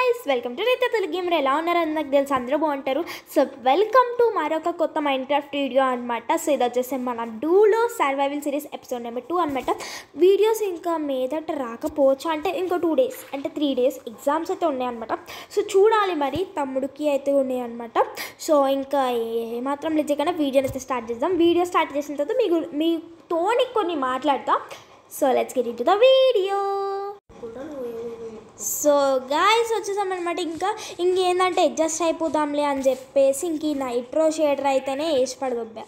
Guys welcome to రైతే Telugu gamer ఎలా ఉన్నారు అని నాకు తెలుసు అందరూ బాగుంటారు సో వెల్కమ్ టు మరొక కొత్త మైండ్ క్రాఫ్ట్ వీడియో అనమాట సో ఇది వచ్చేసి మన డూలో survival series episode number two అనమాట వీడియోస్ ఇంకా మీదట రాకపోవచ్చు అంటే ఇంకో టూ డేస్ అంటే త్రీ డేస్ ఎగ్జామ్స్ అయితే ఉన్నాయన్నమాట సో చూడాలి మరి తమ్ముడికి అయితే ఉన్నాయన్నమాట సో ఇంకా ఏమాత్రం లేచకుండా వీడియోని అయితే స్టార్ట్ చేద్దాం వీడియో స్టార్ట్ చేసిన తర్వాత మీకు మీతోని కొన్ని మాట్లాడతాం so let's get into the video so guys వచ్చేసామన్నమాట ఇంకా ఇంకేందంటే అడ్జస్ట్ అయిపోదాంలే అని చెప్పేసి ఇంక ఈ నైట్రో షేడర్ అయితేనే వేసి పడదొబ్బా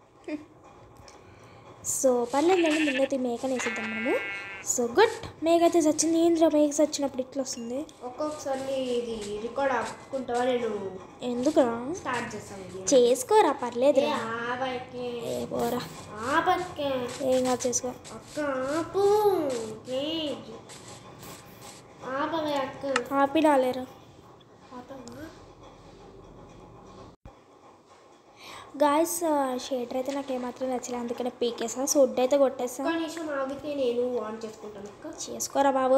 సో పర్లేదులేండి ముందైతే మేకని వేసిద్దాం మనము సో గుడ్ మేక అయితే చచ్చింది ఏంద్రా మేక చచ్చినప్పుడు ఇట్లా వస్తుంది ఒక్కొక్కసారి ఇది రికార్డ్ ఆపుకుంటావా నేను ఎందుకురా స్టార్ట్ చేస్తాను ఇది. చేసుకోరా పర్లేదురా ఏ ఆపకే ఏ పోరా ఆపకే ఏం కాదు చేసుకో అక్క ఆపు ప్లీజ్ ఆపవే అక్క ఆపిడాలేరా ఆపవా గాయస్ షేడర్ అయితే నాకు ఏమాత్రం నచ్చలేదు అందుకనే పీకేసా సో వడ్డు అయితే కొట్టేసా ఒక్క నిమిషం ఆగితే నేను ఆన్ చేసుకుంటాను అక్క చేసుకోరా బాబు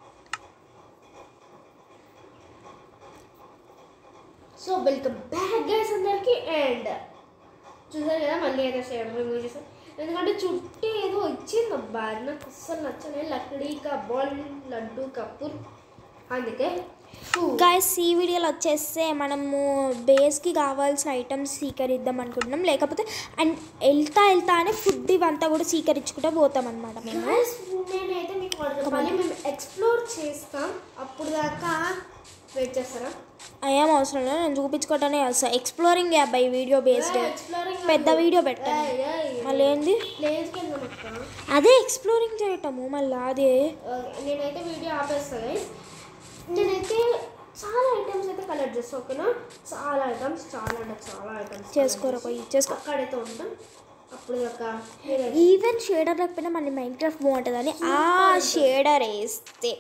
సో వెల్కమ్ బ్యాక్ గైస్ అందరికి అండ్ చూసారు కదా మళ్ళీ ఏదో షేర్ రిమూవ్ చేసాను ఎందుకంటే చుట్టూ ఏదో వచ్చింది అబ్బా అది నాకు అస్సలు నచ్చలే లక్కడీ కా బాల్ లడ్డు కపూర్ అందుకే ఫూ. గాయస్ ఈ వీడియోలో వచ్చేస్తే మనము బేస్కి కావాల్సిన ఐటమ్స్ స్వీకరిద్దాం అనుకుంటున్నాం లేకపోతే అండ్ వెళ్తా వెళ్తా అనే ఫుడ్ ఇవంతా కూడా స్వీకరించుకుంటూ పోతాం అనమాట మేము Guys, నేనైతే మీకు ఒకటి చెప్పాలి మేము ఎక్స్ప్లోర్ చేస్తాం అప్పుడు దాకా వెయిట్ చేస్తారా ఏం అవసరం లేదు నేను చూపించుకోవటానే వస్తా ఎక్స్ప్లోరింగ్ యాప్ ఈ వీడియో బేస్డ్ ఎక్స్ప్లోరింగ్ పెద్ద వీడియో పెట్టాను మళ్ళీ ఏంది ప్లేస్కి వెళ్దాం అక్క అదే ఎక్స్ప్లోరింగ్ చేయటము మళ్ళీ అదే Okay, నేనైతే వీడియో ఆపేస్తా గైస్ నేనైతే చాలా ఐటమ్స్ అయితే కలెక్ట్ చేస్తాను ఓకేనా చాలా ఐటమ్స్ చాలా అంటే చాలా ఐటమ్స్ చేసుకోరా పోయి చేసుకో అక్కడైతే ఉంటాం అప్పుడు దాకా ఈవెన్ షేడర్ లేకపోయినా మన మైండ్ క్రాఫ్ట్ బాగుంటుందని ఆ షేడర్ వేస్తే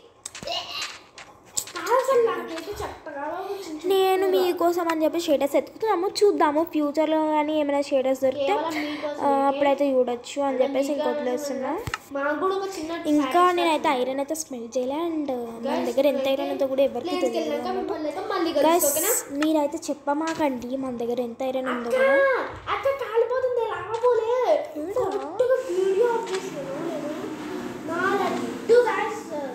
అసలు నాకైతే చక్కగా వచ్చింది నేను మీకోసం అని చెప్పి షేడర్స్ ఎత్తుకుతున్నాము చూద్దాము ఫ్యూచర్లో కానీ ఏమైనా షేడర్స్ దొరికితే కేవలం మీకోసం ఆ, అప్పుడైతే చూడొచ్చు అని చెప్పేసి ఇంక వదిలేస్తున్నా మాకు కూడా ఒక చిన్న ఇంకా నేనైతే ఐరన్ అయితే స్మెల్ చేయలే అండ్ మన దగ్గర ఎంత ఐరన్ ఉందో కూడా ఎవరికి ప్లేస్కి తెలియదు వెళ్ళాక మిమ్మల్ని అయితే మళ్ళీ గైస్ కలుస్తాం ఓకేనా మీరైతే చెప్పమాకండి మన దగ్గర ఎంత ఐరన్ ఉందో కూడా అక్క కాలిపోతుంది లాభోలే కరెక్ట్గా వీడియో ఆఫ్ చేస్తున్నాను నేను నా లడ్డు గాయస్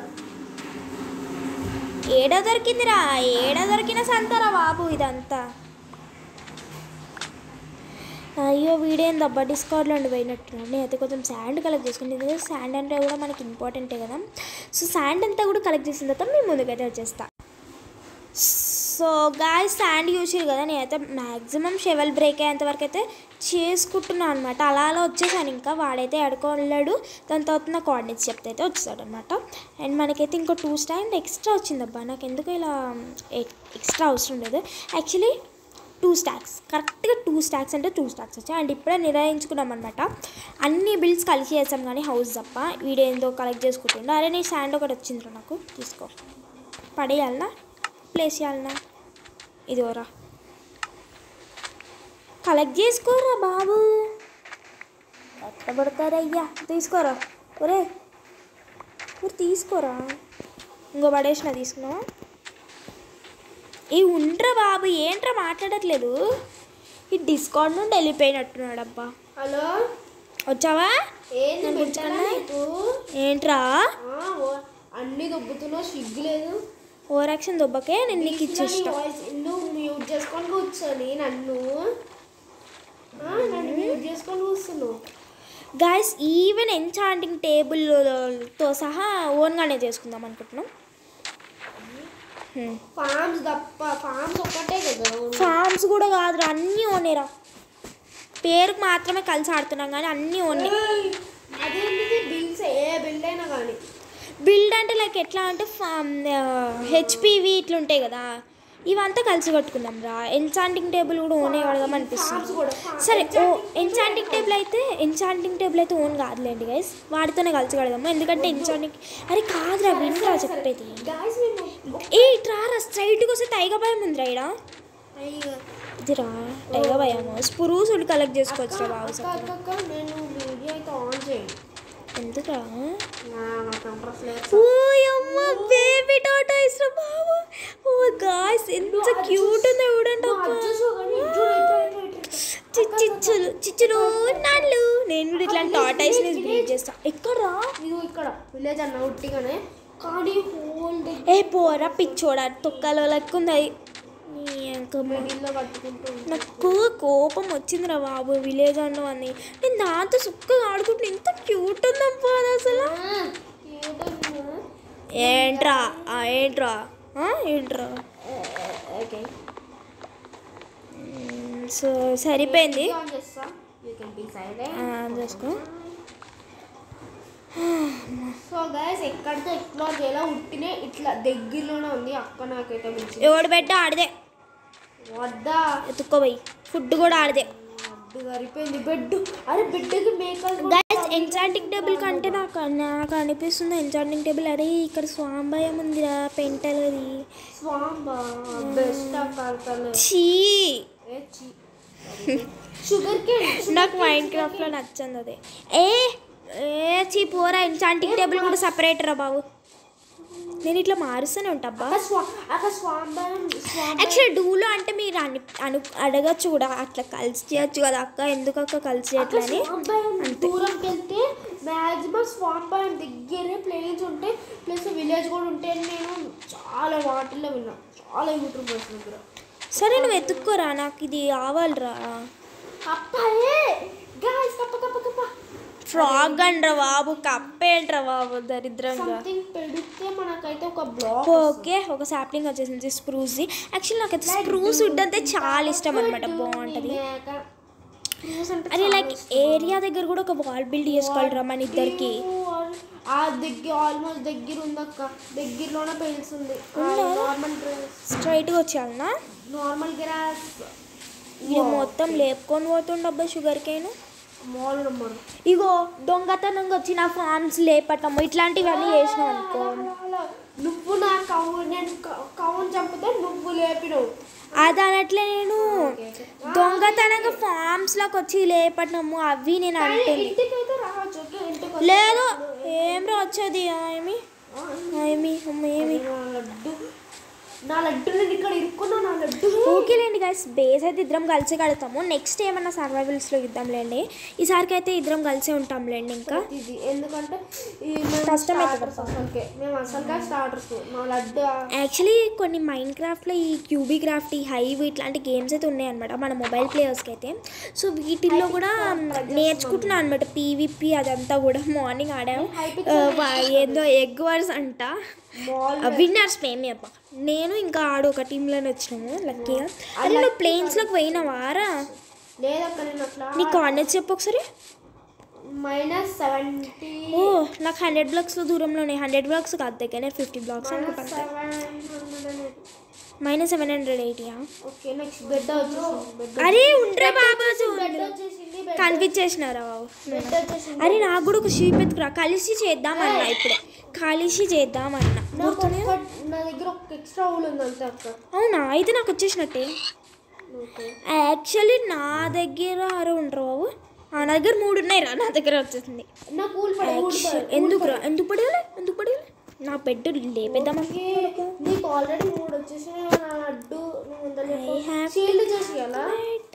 ఏడ దొరికిందిరా ఏడ దొరికిన సంతరా బాబు ఇదంతా అయ్యో వీడేం దబ్బా డిస్కౌంట్లో ఉండి పోయినట్టున్నాడు నేనైతే కొంచెం శాండ్ కలెక్ట్ చేసుకుని ఎందుకంటే శాండ్ అంటే కూడా మనకి ఇంపార్టెంటే కదా సో శాండ్ అంతా కూడా కలెక్ట్ చేసిన తర్వాత మేము ముందుకైతే వచ్చేస్తా సో గాయ శాండ్ చూసారు కదా నేనైతే మ్యాక్సిమం షెవెల్ బ్రేక్ అయ్యేంత వరకు అయితే చేసుకుంటున్నాను అనమాట అలా అలా వచ్చేసాను ఇంకా వాడైతే ఎడుకోలేడు దాని తర్వాత నా కోఆర్డినేట్స్ చెప్తే అయితే వచ్చేసాడు అనమాట అండ్ మనకైతే ఇంకో టూ స్టాండ్ ఎక్స్ట్రా వచ్చిందబ్బా నాకు ఎందుకు ఇలా ఎక్స్ట్రా అవసరం లేదు యాక్చువల్లీ టూ స్టాక్స్ కరెక్ట్గా టూ స్టాక్స్ అంటే టూ స్టాక్స్ వచ్చాయి అండ్ ఇప్పుడే నిర్ణయించుకున్నాం అనమాట అన్ని బిల్స్ కలిసి చేసాం కానీ హౌస్ తప్ప వీడేందో కలెక్ట్ చేసుకుంటుండే అరే నీ శాండ్ ఒకటి వచ్చిందిరా నాకు తీసుకో పడేయాలనా ప్లేస్ చేయాలనా ఇదిగోరా కలెక్ట్ చేసుకోరా బాబు ఎట్టబడతారయ్యా తీసుకోరా ఒరే మీరు తీసుకోరా ఇంకో పడేసిన తీసుకున్నావా ఈ ఉంట్రా బాబు ఏంట్రా మాట్లాడట్లేదు ఈ డిస్కౌంట్ నుండి వెళ్ళిపోయినట్టున్నాడు అబ్బా హలో వచ్చావా ఏంది నేను పెట్టాలా పుచ్చుకున్నా? నీకు ఏంట్రా ఆ, ఓ- అన్ని దొబ్బుతున్నావు సిగ్గు లేదు ఓవర్ యాక్షన్ దొబ్బకే నేను నీకు ఇచ్చేస్తా వాయిస్ నువ్వు మ్యూట్ చేసుకొని కూర్చొని నన్ను ఆ, నన్ను మ్యూట్ చేసుకొని కూర్చున్నావు గాయస్ ఈవెన్ ఎన్చాంటింగ్ టేబుల్తో సహా ఓన్గానే చేసుకుందాం అనుకుంటున్నాం హ్మ్. ఫార్మ్స్ తప్ప ఫార్మ్స్ ఒక్కటే కదా ఫార్మ్స్ కూడా కాదురా అన్నీ ఓనేరా పేరుకు మాత్రమే కలిసి ఆడుతున్నాం కానీ అన్నీ ఓనే ఏయ్, అదేంటిది బిల్స్ ఏ బిల్ అయినా కానీ బిల్డ్ అంటే లైక్ ఎట్లా అంటే హెచ్పివి ఇట్లా ఉంటాయి కదా ఇవంతా కలిసి కట్టుకుందాం రా ఎన్చాంటింగ్ టేబుల్ కూడా ఓనే కడదాం ఫార్మ్స్ అనిపిస్తుంది కూడా ఫా- సరే ఓ ఎన్చాంటింగ్ టేబుల్ అయితే ఎన్చాంటింగ్ టేబుల్ అయితే ఓన్ కాదులేండి గైస్ వాడితోనే కలిసి కడదాము ఎందుకంటే ఎన్చాంటింగ్ అరే కాదురా వినరా చెప్పేది గాయస్ మేము ఏ ట్రారా స్ట్రైట్గా వస్తే టైగర్ భయం ఉందిరా ఇక్కడ అయ్యో ఇదిరా టైగర్ భయము స్పురూసులు కలెక్ట్ చేసుకోవచ్చు రా బాబు అక్క, అక్క, అక్క, నేను వీడియో అయితే ఆన్ చేయండి ఎందుకురా నా- నాకు ఇంట్రెస్ట్ లేదు ఓయమ్మ బేబీ టాటా ఇస్రా బాబు ఓ క్యూట్ ఉంది చూడండి నువ్వు అక్క అడ్జస్ట్ అవ్వగానే ఇటు ఇటు ఇటు ఇటు ఇటు. చిచ్చులు చిచ్చులు నాళ్ళు నేను కూడా ఇట్లా టాటాయిస్ ని బ్రీడ్ చేస్తా ఎక్కడా ఇదిగో ఇక్కడ విలేజ్ అన్న ఉట్టిగానే కానీ హోల్ ఏ పోరా పిచ్చోడా తొక్కలో లెక్క ఉంది అది నీ అంకమ్మ. మిడిల్లో కట్టుకుంటూ ఉంటుంది. నాకు కోపం వచ్చిందిరా బాబు విలేజ్ అన్నం అని నేను దాంతో సుక్కగా ఆడుకుంటే ఎంత క్యూట్ ఉందప్పా అది అసలు ఆ, ఏంటో ఏంట్రా ఆ, ఏంట్రా ఆ, ఏంట్రా ఓకే మ్, సో సరిపోయింది ఆన్ చేస్తా యూ కెన్ బి సైలెంట్ ఆ, చేసుకో సో గైస్ ఎక్కడితో ఎక్స్ప్లోర్ చేయాలో ఉట్టినే ఇట్లా దగ్గరలోనే ఉంది అక్క నాకైతే మంచి ఎవడు బెడ్డ ఆడిదే వద్దా ఎత్తుక్కోబోయి ఫుడ్ కూడా ఆడిదే అడ్డు సరిపోయింది బెడ్ అరే బెడ్కి మేకలు కూడా గైస్ ఎన్చాంటింగ్ టేబుల్ కంటే నాకు నాకు అనిపిస్తుంది ఎన్చాంటింగ్ టేబుల్ అరే ఇక్కడ స్వాంబయం ఉందిరా పెంటలది స్వాంబా బెస్ట్ అక్కలు చీ షుగర్ కేన్ నాకు మైండ్ క్రాఫ్ట్లో నచ్చింది అదే ఏ ఏ చీ పోరా ఎన్చాంటింగ్ టేబుల్ కూడా సపరేట్ రా బాబు నేను ఇట్లా మారుస్తూనే ఉంటా అబ్బా అక్క స్వా అక్క స్వాంబరం స్వాంబ యాక్చువల్లీ డూలో అంటే మీరు అని అను అడగచ్చు కూడా అట్లా కలిసి చేయొచ్చు కదా అక్క ఎందుకు అక్క కలిసి అక్క చేయట్లని స్వాంబరం దూరంకి వెళ్తే మ్యాక్సిమం స్వాంబరం దగ్గరే ప్లేన్స్ ఉంటాయి ప్లస్ విలేజ్ కూడా ఉంటాయి అని నేను చాలా వాటిల్లో విన్నా చాలా యూట్యూబ్ దగ్గర సరే నువ్వు ఎత్తుక్కోరా నాకు ఇది కావాలిరా అప్పాయే గాయస్ కప్ప కప్ప కప్ప ఫ్రాగ్ అండ్రా బాబు కప్పేంట్రా బాబు దరిద్రంగా సంథింగ్ పెడితే మనకైతే ఒక బ్లాక్ ఓకే ఒక సాప్లింగ్ వచ్చేసింది స్ప్రూస్ యాక్చువల్లీ నాకు అయితే స్ప్రూస్ వుడ్ అంటే చాలా ఇష్టం అనమాట బాగుంటుంది అరే లైక్ ఏరియా దగ్గర కూడా ఒక వాల్ బిల్డ్ చేసుకోవాలిరా మన ఇద్దరికి ఆ దగ్గర ఆల్మోస్ట్ దగ్గర ఉందక్క దగ్గరలోనే పెళ్తుంది నార్మల్ డ్రెస్ స్ట్రైట్గా వచ్చేయాలనా నార్మల్ గ్రాస్ ఇది మొత్తం లేపుకొని పోతుండబ్బా షుగర్ కేన్ మాల్ నెంబర్ ఇగో దొంగతనంగా వచ్చిన ఫార్మ్స్ లేపటము ఇట్లాంటివన్నీ చేసినావు అనుకో నువ్వు నా కవు నేను కవును చంపితే నువ్వు లేపినవు అది అనట్లే నేను దొంగతనంగా ఫార్మ్స్ లోకి వచ్చి లేపటము అవి నేను అంటుంది ఇంటికైతే రావచ్చు ఓకే ఇంటికి లేదు ఏం రా వచ్చేది ఏమి ఏమి అమ్మ ఏమి నా లడ్డు నా లడ్డు నేను ఇక్కడ ఇరుక్కున్నా నా లడ్డు ఓకేలేండి గైస్ బేస్ అయితే ఇద్దరం కలిసి కడతాము నెక్స్ట్ ఏమన్నా సర్వైవల్స్లో ఇద్దాంలేండి ఈసారికి అయితే ఇద్దరం కలిసే ఉంటాంలేండి ఇంకా ఇది ఎందుకంటే ఈ మేము కష్టమవుతుంది starters అసలుకే మేము అసలుగా స్టార్టర్స్ మా లడ్డు యాక్చువల్లీ కొన్ని మైండ్ క్రాఫ్ట్లో ఈ క్యూబీ క్రాఫ్ట్ ఈ హైవ్ ఇట్లాంటి గేమ్స్ అయితే ఉన్నాయన్నమాట మన మొబైల్ ప్లేయర్స్కి అయితే సో వీటిల్లో కూడా నేర్చుకుంటున్నాను అనమాట పీవీపీ అదంతా కూడా మార్నింగ్ ఆడాము ఆ, వా- ఏందో ఎగ్ వర్స్ అంట మాల్ విన్నర్స్ మేమే అబ్బా నేను ఇంకా ఆడు ఒక టీంలోనే వచ్చినాము లక్కీగా అరే నువ్వు ప్లేన్స్లోకి పోయినావారా లేదక్క నేను అట్లా నీ కార్నెట్స్ చెప్పు ఒకసారి మైనస్ సెవెంటీ ఓ నాకు హండ్రెడ్ బ్లాక్స్లో దూరంలోనే హండ్రెడ్ బ్లాక్స్ కాదు దగ్గర ఫిఫ్టీ బ్లాక్స్ మైనస్ అనుకుంటా seven hundred minus seven hundred ఎయిటీయా ఓకే నెక్స్ట్ బెడ్ వచ్చేసింది బెడ్ అరే ఉండ్రా బాబా బెడ్ వచ్చేసింది బెడ్ కనిపించేసినారా బాబు బెడ్ వచ్చేసింది అరే నాకు కూడా ఒక షీప్ ఎత్తుకురా కలిసి చేద్దామన్నా ఇప్పుడే కలిసి చేద్దామన్నా నాకు ఒక్క నా దగ్గర ఒక ఎక్స్ట్రా ఊల్ ఉంది అంతే అక్క అవునా అయితే నాకు వచ్చేసినట్టే ఓకే యాక్చువల్లీ నా దగ్గర అరే ఉండరు బాబు ఆ, నా దగ్గర మూడు ఉన్నాయి రా నా దగ్గర వచ్చేసింది నాకు ఊల్ పడే ఊల్ పడే ఎందుకు రా ఎందుకు పడేయాలి ఎందుకు పడేయాలి నా బెడ్ లేపేద్దామా ఓకే నీకు ఆల్రెడీ మూడు వచ్చేసి నా లడ్డు I have షీల్డ్ చేసి అలా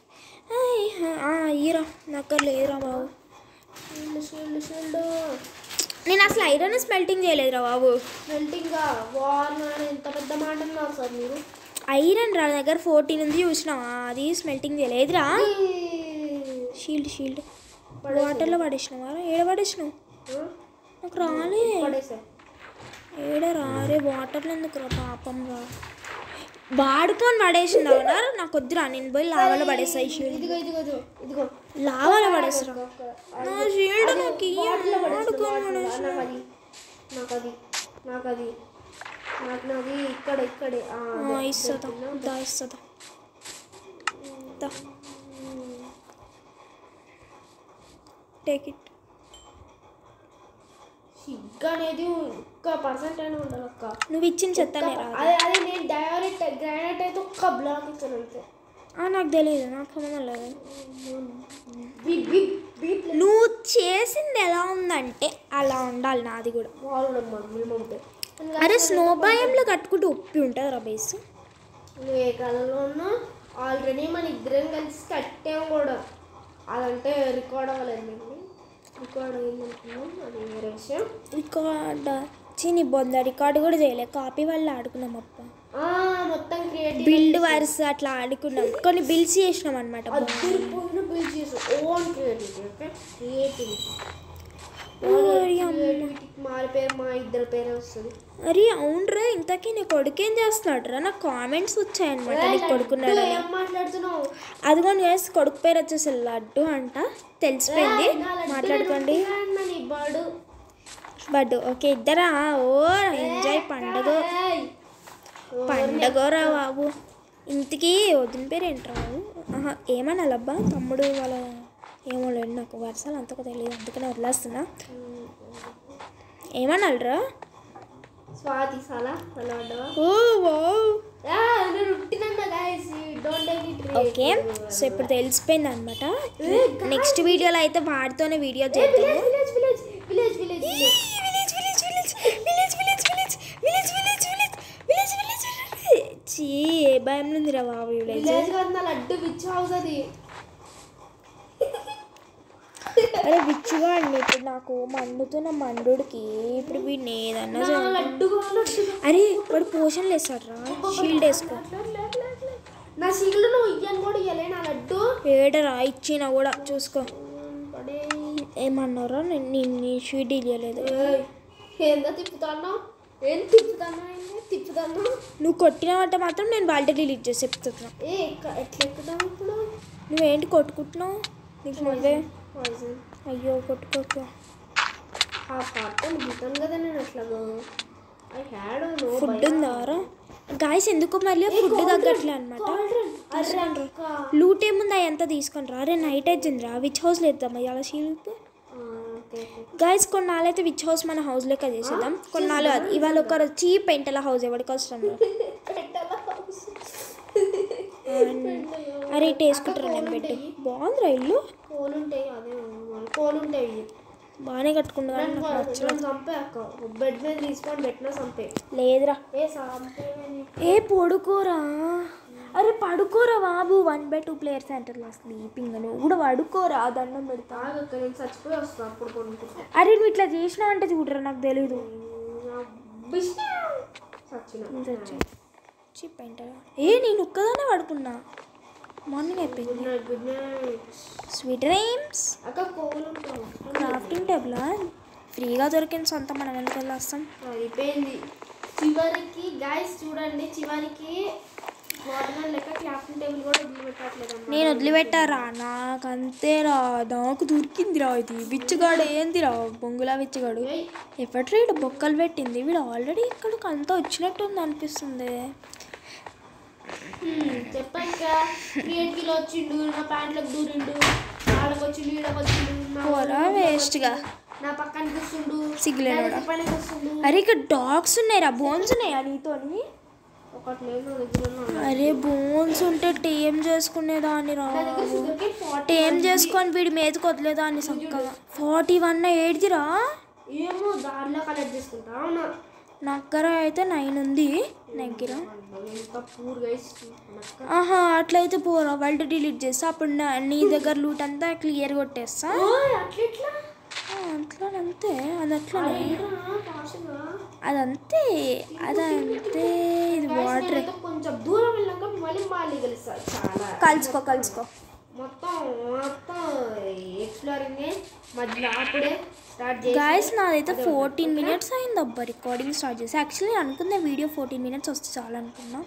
అయ్యరా నాకు లేదురా బాబు షీల్డ్ షీల్డ్ షీల్డ్ నేను అసలు ఐరన్ స్మెల్టింగ్ చేయలేదురా బాబు మెల్టింగ్ వార్ నాన్న ఎంత పెద్ద మాట అన్నారు సార్ మీరు ఐరన్ రా నా దగ్గర ఫోర్టీన్ ఉంది చూసినావా అది స్మెల్టింగ్ చేయలేదురా షీల్డ్ షీల్డ్ వాటర్లో పడేసినావా ఏడ పడేసినావు నాకు రాలే పడేసా ఏడ రారే వాటర్లో ఎందుకు రా పాపం రా వాడుకొని పడేసినావు నాకు వద్దురా నేను పోయి లావాలో పడేస్తా ఈ షీల్డ్ ఇదిగో ఇదిగో ఇదిగో ఇదిగో లావాలో పడేస్తా ఒక- నా షీల్డ్ నాకు ఇయ్యి, వాటిలో పడేస్తా, వాడుకొని వాటిలో. పడేస్తా. నాకు అది నాకు అది నాకు అది నాకు నాది ఇక్కడ ఇక్కడే ఆ, ఆ, అదే. ఇస్తుందా దా ఇస్తుందా దా టేక్ ఇట్ సిగ్ అనేది ఒక్క పర్సెంట్ అయినా ఉండాలి అక్క నువ్వు ఇచ్చిన చెత్తనే రా అదే అదే నేను డైరెక్ట్ గ్రానైట్ అయితే ఒక్క బ్లాక్ ఇచ్చాను అంతే ఆ, నాకు తెలియదు నాకు సంబంధం లేదు బీప్ బీప్ బీప్ నువ్వు చేసింది ఎలా ఉందంటే అలా ఉండాలి నాది కూడా వాల్ నెంబర్ మినిమం అరే స్నో భయంలో కట్టుకుంటూ ఉప్పి ఉంటుంది రా బేస్ నువ్వు ఏ కలర్లో ఉన్నా ఆల్రెడీ మన ఇద్దరం కలిసి కట్టాం కూడా అదంటే రికార్డ్ అవ్వలేదు రికార్డ్ అయిందనుకున్నాం అది వేరే విషయం రికార్డ్ చిని బొంద రికార్డు కూడా చేయలే కాపీ వాళ్ళు ఆడుకున్నాం అప్ప ఆ, మొత్తం క్రియేటివ్ బిల్డ్ వర్స్ అట్లా ఆడుకున్నాం కొన్ని బిల్స్ చేసినాం అనమాట అద్దరిపోయిన బిల్డ్ చేసు ఓన్ క్రియేటివిటీ ఓకే క్రియేటివిటీ క్రియేటివిటీకి మా పేరు మా ఇద్దరు పేరే వస్తుంది అరే అవునరా ఇంతకీ నీ కొడుకేం చేస్తున్నాడు రా నాకు కామెంట్స్ వచ్చాయన్నమాట నీ కొడుకున్నాడు ఏం మాట్లాడుతున్నావు అదిగోని గైస్ కొడుకు పేరు వచ్చేసి లడ్డు అంట తెలిసిపోయింది ఏయ్, నా లడ్డు మాట్లాడుకోండి నేను ఉట్టిగా నీ బడు బట్ ఓకే ఇద్దరా ఓ ఎంజాయ్ పండగ ఏయ్, పండగరా బాబు ఇంతకీ వదిన పేరు ఏంట్రా బాబు ఆహా ఏమనాలబ్బా తమ్ముడు వాళ్ళ ఏమో లేదు నాకు వరుసలు అంతకు తెలియదు అందుకనే వదిలేస్తున్నా ఏమనాలరా స్వాతి సాలా అలా ఉండవా ఓ వావ్ ఆ, నేను ఉట్టినన్నా guys don't take it okay so ఇప్పుడు తెలిసిపోయింది అనమాట నెక్స్ట్ వీడియోలో అయితే వాడితోనే వీడియో చేద్దాము village village village village village village village village village village village village village village village village చీ ఏ భయం ఉందిరా బాబు విలేజ్ విలేజ్ కాదు నా లడ్డు విచ్ హౌస్ అది అరే విచ్చుగా అండి ఇప్పుడు నాకు మండుతున్న మండుడికి ఇప్పుడు వీడిని ఏదన్నా నా చేయాలి. లడ్డు కాదు, లడ్డు కాదు. అరే వాడు పోషన్లు వేస్తాడు రా షీల్డ్ వేసుకో లడ్, లడ్, లడ్, లడ్. నా సీట్లు నువ్వు ఇయ్యను కూడా ఇయ్యలే నా లడ్డు ఏడరా ఇచ్చినా కూడా చూసుకో పడే. ఏమన్నారా నేను నీ షీట్ ఇవ్వలేదు ఏయ్, ఏందో తిప్పుతాను ఏం తిప్పుతాను ఏంది? తిప్పుతాను నువ్వు కొట్టినావంటే మాత్రం నేను వాళ్ళ డిలీట్ చేసి చెప్తున్నా ఏ ఎక్క- ఎట్లా ఎక్కుతావు ఇప్పుడు నువ్వేంటి కొట్టుకుంటున్నావు నీకు నువ్వే పాయిజన్ అయ్యో కొట్టుకోకు ఆ పార్ట్ గీతాను కదా నేను అట్లా ఐ హ్యాడ్ నో ఫుడ్ ఉందారా గాయస్ ఎందుకు మళ్ళీ ఫుడ్ తగ్గట్లే అనమాట లూట్ ఏముంది ఎంత తీసుకొని రా అరే నైట్ అవుతుంది రా విచ్ హౌస్ లేద్దాం ఇవాళ షీల్ప్ ఓకే గాయస్ కొన్నాళ్ళు అయితే విచ్ హౌస్ మన హౌస్ లెక్క చేసేద్దాం కొన్నాళ్ళు అది ఇవాళ ఒక చీప్ పెంటల హౌస్ ఎవరికి అవసరం లేదు అరే ఇటు వేసుకుంటారా నేను బెడ్ బాగుందిరా ఇల్లు కోలు ఉంటాయి అదే కోలు ఉంటాయి బాగానే కట్టుకున్నా నన్ను నన్ను చంపే అక్క బెడ్ మీద తీసుకొని పెట్టినా చంపే లేదురా ఏ చంపే ఏ పడుకోరా అరే పడుకోరా బాబు వన్ బై టూ ప్లేయర్ సెంటర్లో స్లీపింగ్ నువ్వు కూడా పడుకోరా దండం పెడతా తాగక్క నేను చచ్చిపోయి వస్తా అప్పుడు కొనుక్కుంటా అరే నువ్వు ఇట్లా చేసినావంటే చూడరా నాకు తెలీదు చచ్చిన చీప్ పెంటలా ఏ నేను ఒక్కదానే పడుకున్నా మార్నింగ్ అయిపోయింది good night good night sweet rhymes అక్క కోలు ఉంటావు క్రాఫ్టింగ్ టేబులా ఫ్రీగా దొరికింది సొంత మనం ఎందుకు వెళ్ళొస్తాం అయిపోయింది చివరికి గాయస్ చూడండి చివరికి వాటర్ లెక్క క్రాఫ్టింగ్ టేబుల్ కూడా వదిలిపెట్టట్లేదు నేను వదిలిపెట్టారా నాకంతేరా నాకు దొరికిందిరా ఇది విచ్చుగాడు ఏందిరా బొంగులా విచ్చుగాడు ఎప్పటి వీడు బొక్కలు పెట్టింది వీడు ఆల్రెడీ ఇక్కడికి అంతా వచ్చినట్టుంది అనిపిస్తుంది చెప్పాక క్రియేటివ్లో వచ్చిండు నా ప్యాంట్లకు దూరిండు వాళ్ళకి వచ్చిండు ఈడకి వచ్చిండు నా పోరా వేస్ట్గా నా పక్కనకి వస్తుండు సిగ్గులేనోడా. నా పక్కనకి వస్తుండు అరే ఇక్కడ డాగ్స్ ఉన్నాయిరా బోన్స్ ఉన్నాయా నీతోని ఒకటి లేదు నా దగ్గర ఉన్న. అరే బోన్స్ ఉంటే టేమ్ చేసుకునేదాన్ని రా నా దగ్గర షుగర్ కేన్ ఫార్టీ టేమ్ చేసుకొని వీడి మీదకి వదిలేదాన్ని చక్కగా ఫార్టీ వన్ ఏడిదిరా ఏమో దారిలో కలెక్ట్ చేసుకుంటా అవునా నా దగ్గర అయితే నైన్ ఉంది దగ్గర ఎంత పూర్ గైస్ ఆహా అట్లయితే పోరా వరల్డ్ డిలీట్ చేస్తా అప్పుడు నా నీ దగ్గర లూట్ అంతా క్లియర్ కొట్టేస్తా అట్లా ఎట్లా ఆ, అట్లా అంతే అది అట్లనే ఏంట్రా, ఫాస్ట్గా. అదంతే అదంతే ఇది Guys, వాటర్ నేనైతే కొంచెం దూరం వెళ్ళాక మళ్ళీ మళ్ళీ కలుస్తా చాలా కలుసుకో కలుసుకో మొత్తం మొత్తం ఎక్స్ప్లోరింగ్ మధ్యలో అప్పుడే స్టార్ట్ చేసి గాయస్ నాదైతే ఫోర్టీన్ మినిట్స్ అయింది అబ్బా రికార్డింగ్ స్టార్ట్ చేసి యాక్చువల్లీ అనుకున్న వీడియో ఫోర్టీన్ మినిట్స్ వస్తే చాలు అనుకున్నా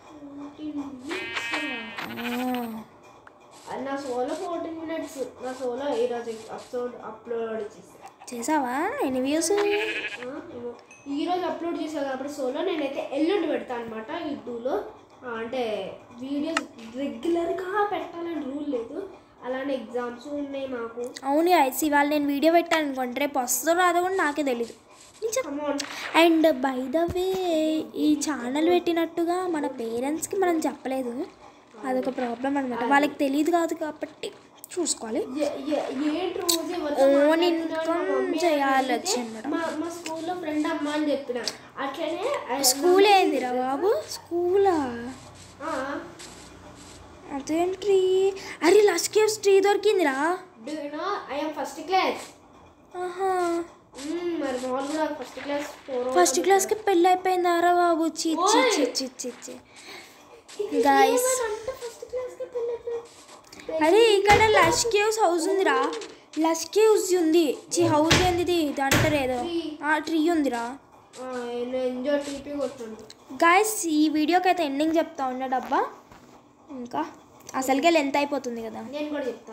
ఆ, నా సోలో ఫోర్టీన్ మినిట్స్ నా సోలో ఈరోజు ఎపిసోడ్ అప్లోడ్ చేసా చేసావా ఎన్ని వ్యూస్ ఆ, ఏమో. ఈరోజు అప్లోడ్ చేసా కాబట్టి సోలో నేనైతే ఎల్లుండి పెడతాను అనమాట యూట్యూబ్లో అంటే వీడియోస్ రెగ్యులర్గా పెట్టాలని రూల్ లేదు అలానే ఎగ్జామ్స్ ఉన్నాయి మాకు అవును ఐసి ఇవాళ నేను వీడియో పెట్టాను అనుకోండి రేపు వస్తుందో రాదో కూడా నాకే తెలీదు come on and by the way ఈ ఛానల్ పెట్టినట్టుగా మన పేరెంట్స్కి మనం చెప్పలేదు అదొక ప్రాబ్లం అనమాట వాళ్ళకి తెలియదు కాదు కాబట్టి చూసుకోవాలి ఏంటి రోజు ఎవరితో ఓన్ మాట్లాడుతున్నావు? ఇన్కమ్ మా మమ్మీ చేయాలి అడిగితే వచ్చింది మా మా స్కూల్లో ఫ్రెండ్ అమ్మ అని చెప్పిన అట్లనే ఆ స్కూల్ ఏందిరా బాబు స్కూలా అదేంటి అరే లష్ కేవ్స్ ట్రీ దొరికిందిరా do you know I am first class ఆహా మరి మామూలు కూడా ఫస్ట్ క్లాస్ ఫోర్ ఫస్ట్ క్లాస్కి పెళ్ళి అయిపోయింది ఆరా బాబు చి చి చి చి చి చి Guys. అంటే ఫస్ట్ క్లాస్కి పెళ్ళి అరే ఇక్కడ లష్ కేవ్స్ హౌస్ ఉందిరా లష్ కేవ్స్ ఉంది చి హౌస్ ఏంది ఇది ఇది అంటారు ఏదో ఆ ట్రీ ఉందిరా ఎంజాయ్ టీపీ కొట్టుండు గాయస్ ఈ వీడియోకి అయితే ఎండింగ్ చెప్తా ఉన్నా డబ్బా ఇంకా అసలుకే లెంత్ అయిపోతుంది కదా నేను కూడా చెప్తా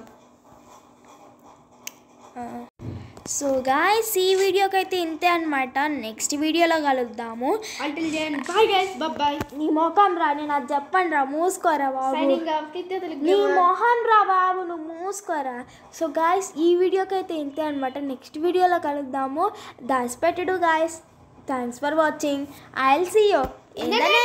సో గాయస్ ఈ వీడియోకి అయితే ఇంతే అనమాట నెక్స్ట్ వీడియోలో కలుద్దాము అంటిల్ జైన్ బాయ్ గైస్ బాయ్ నీ మొఖం రా నేను అది చెప్పండి రా మూసుకోరా బాబు సైనింగ్ ఆఫ్ కితే తెలుగు నీ మొహం రా బాబు నువ్వు మూసుకోరా సో గాయస్ ఈ వీడియోకి అయితే ఇంతే అనమాట నెక్స్ట్ వీడియోలో కలుద్దాము దాచిపెట్టడు guys thanks for watching I will see you in the